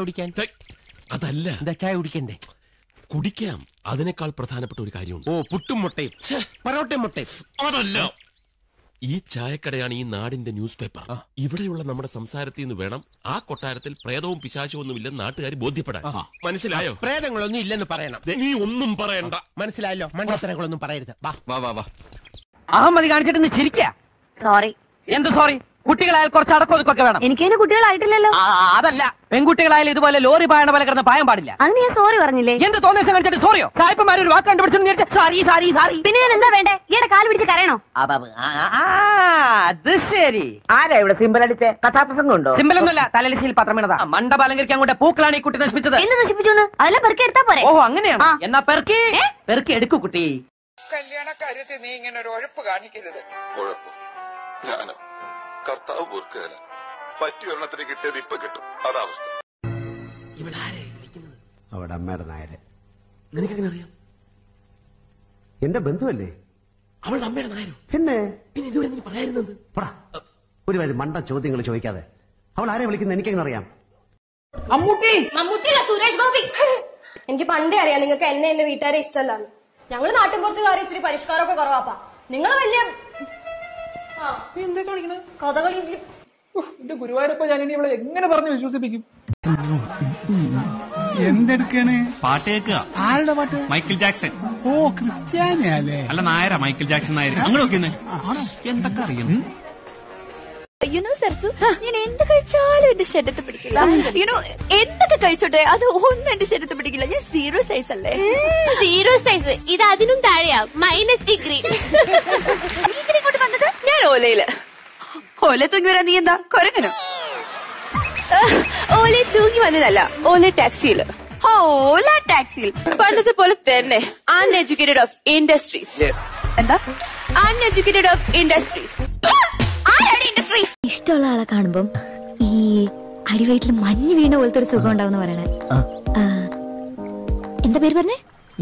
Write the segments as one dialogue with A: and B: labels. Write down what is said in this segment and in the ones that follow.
A: കുടിക്കാൻ
B: ഛെ, അതല്ല
A: എന്താ ചായ കുടിക്കണ്ടേ
B: കുടിക്കാം അതിനേക്കാൾ പ്രധാനപ്പെട്ട ഒരു കാര്യമുണ്ട്
A: ഓ പുട്ടും മുട്ടയും
B: ഛെ,
A: പൊറോട്ടയും മുട്ടയും
B: അതല്ല ഈ ചായക്കടയാണ് ഈ നാടിന്റെ ന്യൂസ് പേപ്പർ
A: ആ.
B: ഇവിടെയുള്ള നമ്മുടെ സംസാരത്തിൽ നിന്ന് വേണം ആ കൊട്ടാരത്തിൽ പ്രേതവും പിശാചവും ഒന്നുമില്ലെന്ന് നാട്ടുകാർ ബോധ്യപ്പെടാൻ മനസ്സിലായോ
A: പ്രേതങ്ങളൊന്നും ഇല്ലെന്ന് പറയണം
B: ദേ, നീ ഒന്നും പറയണ്ട
A: മനസ്സിലായല്ലോ മണ്ടത്തരങ്ങളൊന്നും പറയരുത് വാ
B: വാ വാ വാ
C: അഹമ്മതി കാണിച്ചിട്ട് ഇന്ന് ചിരിക്കുക
D: സോറി
C: എന്ത് സോറി കുട്ടികളായാൽ കുറച്ച് അടക്കൊതുക്കൊക്കെ വേണം
D: എനിക്കതിന് കുട്ടികളായിട്ടില്ലല്ലോ
C: ആ, അതല്ല പെൺകുട്ടികളായാലും ഇതുപോലെ ലോറി പായണ പോലെ കിടന്ന് പായം പാടില്ല
D: അതിന് ഞാൻ സോറി പറഞ്ഞില്ലേ
C: എന്ത് തോന്നിയ കാണിച്ചിട്ട് സോറിയോ സായിപ്പന്മാർ ഒരു വാക്ക് കണ്ടുപിടിച്ചു സാറി സാറി സാറി
D: പിന്നെ ഞാൻ എന്താ വേണ്ടേ ഈയുടെ കാല് പിടിച്ച് കരയണോ
C: അത് ശരി
E: ആരാ ഇവിടെ സിമ്പിൾ അടിച്ച് കഥാപ്രസംഗം ഉണ്ടോ
C: സിമ്പിളൊന്നുമല്ല തലലിശയിൽ പത്രം വീണതാ മണ്ഡപം അലങ്കരിക്കാൻ കൊണ്ട് പൂക്കളാണ് ഈ കുട്ടി നശിപ്പിച്ചത്
D: എന്ത് നശിപ്പിച്ചു അതെല്ലാം പെറുക്കി എടുത്താ പോരെ
C: ഓഹോ അങ്ങനെയാണ്
D: ആ.
C: എന്നാ പെറുക്കി പെറുക്കി എടുക്കൂ കുട്ടി
F: കല്യാണ കാര്യത്തിൽ നീ ഇങ്ങനെ ഒരു ഉഴപ്പ് കാണിക്കരുത്
G: ഉഴപ്പ് ഞാനോ കർത്താവ് പൊറുക്കുകയില്ല പറ്റിയ ഒരെണ്ണത്തിന് കിട്ടിയത് ഇപ്പൊ കിട്ടും അതാവസ്ഥ
H: അവിടെ അമ്മയുടെ നായര്
B: നിനക്കെങ്ങനെ അറിയാം
H: എന്റെ ബന്ധുവല്ലേ
B: അവളുടെ അമ്മയുടെ നായരോ
H: പിന്നെ
B: പിന്നെ ഇതുവരെ നീ പറയായിരുന്നത്
H: പോടാ ഒരു വരും മണ്ട ചോദ്യങ്ങൾ ചോദിക്കാതെ അവൾ ആരെ വിളിക്കുന്നത് എനിക്കെങ്ങനെ അറിയാം
I: മമ്മൂട്ടിയല്ല സുരേഷ് ഗോപി എനിക്ക് പണ്ടേ അറിയാം നിങ്ങൾക്ക് എന്നെ എന്റെ വീട്ടുകാരെ ഇഷ്ടമല്ലാന്ന് ഞങ്ങള് നാട്ടിൻ പുറത്തുകാരെ ഇച്ചിരി പരിഷ്കാരമൊക്കെ കുറവാപ്പാ നിങ്ങൾ വലിയ ആ,
F: എന്താ കാണിക്കണേ
I: കഥകളി
F: എന്റെ ഗുരുവായൂരപ്പ ഞാൻ ഇനി ഇവിടെ എങ്ങനെ പറഞ്ഞു വിശ്വസിപ്പിക്കും
J: എന്തെടുക്കാണ്
K: പാട്ട് കേൾക്കുക
J: ആരുടെ പാട്ട്
K: മൈക്കിൾ ജാക്സൺ
J: ഓ ക്രിസ്ത്യാനിയല്ലേ
K: അല്ല നായരാ മൈക്കിൾ ജാക്സൺ നായർ അങ്ങനെ നോക്കിയെന്ന് എന്തൊക്കെ അറിയാം
I: യുനോ സർസു ഞാൻ എന്ത് കഴിച്ചാലും എന്റെ ശരീരത്തെ പിടിക്കില്ല യുനോ എന്തൊക്കെ കഴിച്ചോട്ടെ അത് ഒന്നും എന്റെ ശരീരത്തെ പിടിക്കില്ല ഞാൻ സീറോ സൈസ് അല്ലേ സീറോ സൈസ് ഇത് അതിനും താഴെയാ മൈനസ് ഡിഗ്രി ഇങ്ങോട്ട് വന്നത് ഞാൻ ഓലയില് ഓല തൂങ്ങി വരാൻ നീ എന്താ കൊരങ്ങനോ ഓല തൂങ്ങി വന്നതല്ല ഓല ടാക്സിയില് ഓല ടാക്സിയിൽ പണ്ടത്തെ പോലെ തന്നെ അൺഎഡ്യൂക്കേറ്റഡ് ഓഫ് ഇൻഡസ്ട്രീസ് എന്താ അൺഎഡ്യൂക്കേറ്റഡ് ഓഫ് ഇൻഡസ്ട്രീസ് ആരാണ് ഇൻഡസ്ട്രി
D: ഇഷ്ടമുള്ള ആളെ കാണുമ്പം ഈ അടിവയറ്റിൽ മഞ്ഞ് വീണ പോലത്തെ ഒരു സുഖം ഉണ്ടാവും പറയണേ ആ, എന്താ പേര് പറഞ്ഞേ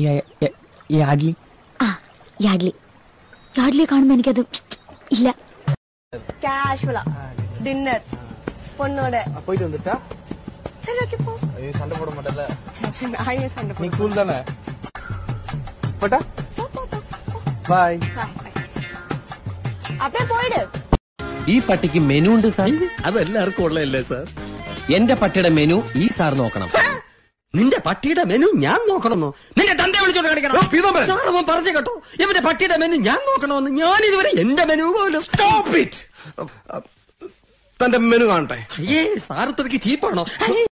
D: ആ യാഡ്ലി യാഡ്ലി കാണുമ്പോ എനിക്കത് ഇല്ല
I: കാഷ്വലാ ഡിന്നർ പൊണ്ണോടെ
F: പോയിട്ട് വന്നിട്ടാ
I: சரி ஓகே போ
F: சண்டை போட மாட்டல
I: சரி நான் ஏன் சண்டை
F: நீ கூல் தானே போட்டா பாய்
I: அப்படியே போயிடு
C: ഈ പട്ടിക്ക് മെനു ഉണ്ട് സാർ അത് എല്ലാവർക്കും ഉള്ളതല്ലേ സാർ എന്റെ പട്ടിയുടെ മെനു ഈ സാർ നോക്കണം നിന്റെ പട്ടിയുടെ മെനു ഞാൻ നോക്കണമെന്നോ നിന്റെ തന്റെ വിളിച്ചോണ്ട് കാണിക്കണം സാർ അവൻ പറഞ്ഞു കേട്ടോ ഇവന്റെ പട്ടിയുടെ മെനു ഞാൻ നോക്കണമെന്ന് ഞാൻ ഇതുവരെ എന്റെ മെനു പോലും
A: തന്റെ മെനു കാണട്ടെ
C: അയ്യേ സാർ ഇത്രയ്ക്ക് ചീപ്പാണോ